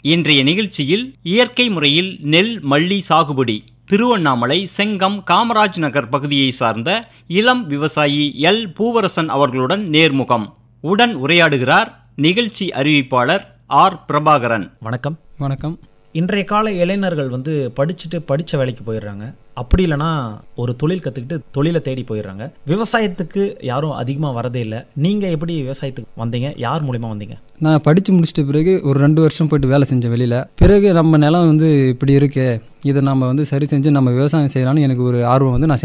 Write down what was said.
இன்றைய நிகழ்ச்சியில் இயற்கை முறையில் நெல் மல்லி சாகுபடி திருவண்ணாமலை செங்கம் காமராஜ் நகர் பகுதியை சார்ந்த இளம் விவசாயி எல் பூவரசன் அவர்களுடன் நேர்முகம் உடன் உரையாடுகிறார் நிகழ்ச்சி அறிவிப்பாளர் ஆர் பிரபாகரன் வணக்கம் வணக்கம் இன்றைய கால இளைஞர்கள் வந்து படிச்சுட்டு படித்த வேலைக்கு போயிடுறாங்க அப்படி இல்லைன்னா ஒரு தொழில் கற்றுக்கிட்டு தொழிலை தேடி போயிடுறாங்க விவசாயத்துக்கு யாரும் அதிகமாக வரதே இல்லை நீங்கள் எப்படி விவசாயத்துக்கு வந்தீங்க யார் மூலிமா வந்தீங்க நான் படித்து முடிச்சிட்ட பிறகு ஒரு ரெண்டு வருஷம் போயிட்டு வேலை செஞ்சேன் வெளியில் பிறகு நம்ம நிலம் வந்து இப்படி இருக்கு இதை நம்ம வந்து சரி செஞ்சு நம்ம விவசாயம் செய்யலாம்னு எனக்கு ஒரு ஆர்வம் வந்து நான்